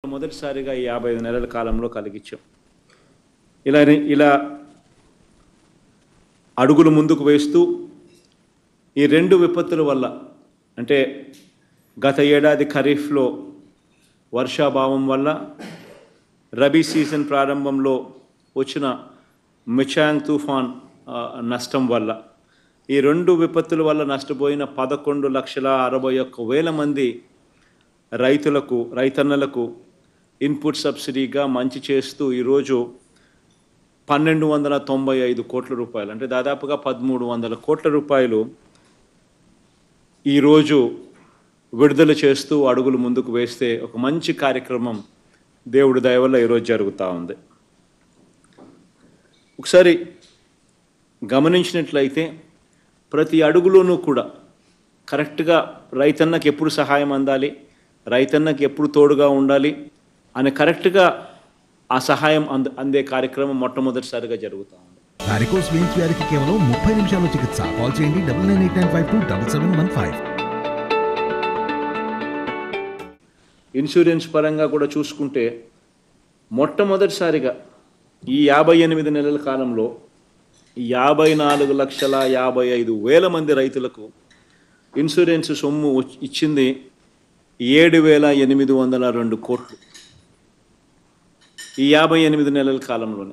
మొదటిసారిగా ఈ యాభై ఐదు నెలల కాలంలో కలిగించాం ఇలా ఇలా అడుగులు ముందుకు వేస్తూ ఈ రెండు విపత్తుల వల్ల అంటే గత ఏడాది ఖరీఫ్లో వర్షాభావం వల్ల రబీ సీజన్ ప్రారంభంలో వచ్చిన మిచాంగ్ తుఫాన్ ఆ, నష్టం వల్ల ఈ రెండు విపత్తుల వల్ల నష్టపోయిన పదకొండు లక్షల అరవై ఒక్క వేల మంది రైతులకు రైతన్నలకు ఇన్పుట్ సబ్సిడీగా మంచి చేస్తూ ఈరోజు పన్నెండు వందల తొంభై ఐదు కోట్ల రూపాయలు అంటే దాదాపుగా పదమూడు వందల కోట్ల రూపాయలు ఈరోజు విడుదల చేస్తూ అడుగులు ముందుకు వేస్తే ఒక మంచి కార్యక్రమం దేవుడి దయ వల్ల ఈరోజు జరుగుతూ ఉంది ఒకసారి గమనించినట్లయితే ప్రతి అడుగులోనూ కూడా కరెక్ట్గా రైతన్నకి ఎప్పుడు సహాయం అందాలి రైతన్నకి ఎప్పుడు తోడుగా ఉండాలి అని కరెక్ట్గా ఆ సహాయం అంద అందే కార్యక్రమం మొట్టమొదటిసారిగా జరుగుతూ ఉంది వారికోస్ వెయిన్స్ వ్యాధికి కేవలం ముప్పై నిమిషాల్లో చికిత్స కాల్ చేయండి double nine eight nine five two double seven one five insurance పరంగా కూడా చూసుకుంటే మొట్టమొదటిసారిగా ఈ యాభై ఎనిమిది నెలల కాలంలో యాభై నాలుగు లక్షల యాభై ఐదు వేల మంది రైతులకు ఇన్సూరెన్స్ సొమ్ము వచ్చి- ఇచ్చింది ఏడు వేల ఎనిమిది వందల రెండు కోట్లు ఈ యాభై ఎనిమిది నెలల కాలంలోనే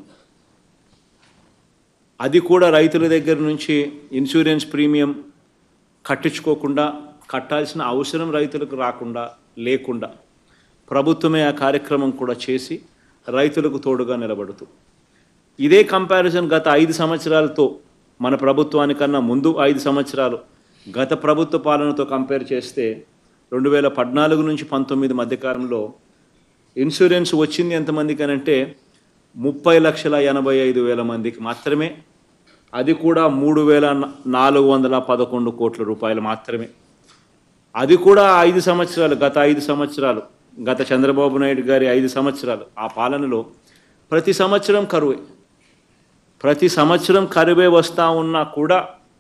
అది కూడా రైతుల దగ్గర నుంచి ఇన్సూరెన్స్ ప్రీమియం కట్టించుకోకుండా కట్టాల్సిన అవసరం రైతులకు రాకుండా లేకుండా ప్రభుత్వమే ఆ కార్యక్రమం కూడా చేసి రైతులకు తోడుగా నిలబడుతూ ఇదే కంపారిజన్ గత ఐదు సంవత్సరాలతో మన ప్రభుత్వానికన్నా ముందు ఐదు సంవత్సరాలు గత ప్రభుత్వ పాలనతో కంపేర్ చేస్తే రెండు వేల పద్నాలుగు నుంచి పంతొమ్మిది మధ్యకాలంలో ఇన్సూరెన్స్ వచ్చింది ఎంతమందికి అని అంటే ముప్పై లక్షల ఎనభై ఐదు వేల మందికి మాత్రమే అది కూడా మూడు వేల నాలుగు వందల పదకొండు కోట్ల రూపాయలు మాత్రమే అది కూడా ఐదు సంవత్సరాలు గత ఐదు సంవత్సరాలు గత చంద్రబాబు నాయుడు గారి ఐదు సంవత్సరాలు ఆ పాలనలో ప్రతి సంవత్సరం కరువే ప్రతి సంవత్సరం కరువే వస్తూ ఉన్నా కూడా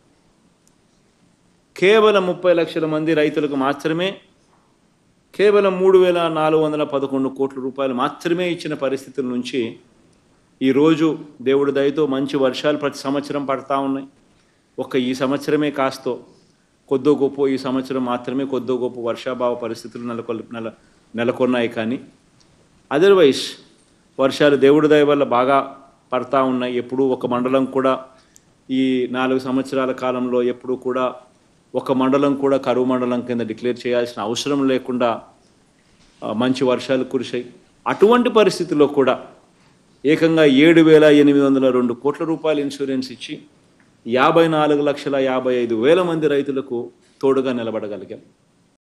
కేవలం ముప్పై లక్షల మంది రైతులకు మాత్రమే కేవలం మూడు వేల నాలుగు వందల పదకొండు కోట్ల రూపాయలు మాత్రమే ఇచ్చిన పరిస్థితుల నుంచి ఈరోజు దేవుడి దయతో మంచి వర్షాలు ప్రతి సంవత్సరం పడతా ఉన్నాయి ఒక్క ఈ సంవత్సరమే కాస్తో కొద్దో గొప్ప ఈ సంవత్సరం మాత్రమే కొద్దో గొప్ప వర్షాభావ పరిస్థితులు నెలకొల్ నెల నెలకొన్నాయి కానీ అదర్వైజ్ వర్షాలు దేవుడి దయ వల్ల బాగా పడతా ఉన్నాయి ఎప్పుడూ ఒక మండలం కూడా ఈ నాలుగు సంవత్సరాల కాలంలో ఎప్పుడూ కూడా ఒక మండలం కూడా కరువు మండలం కింద డిక్లేర్ చేయాల్సిన అవసరం లేకుండా ఆ, మంచి వర్షాలు కురిశాయి అటువంటి పరిస్థితుల్లో కూడా ఏకంగా ఏడు వేల ఎనిమిది వందల రెండు కోట్ల రూపాయల ఇన్సూరెన్స్ ఇచ్చి యాభై నాలుగు లక్షల యాభై ఐదు వేల మంది రైతులకు తోడుగా నిలబడగలిగాం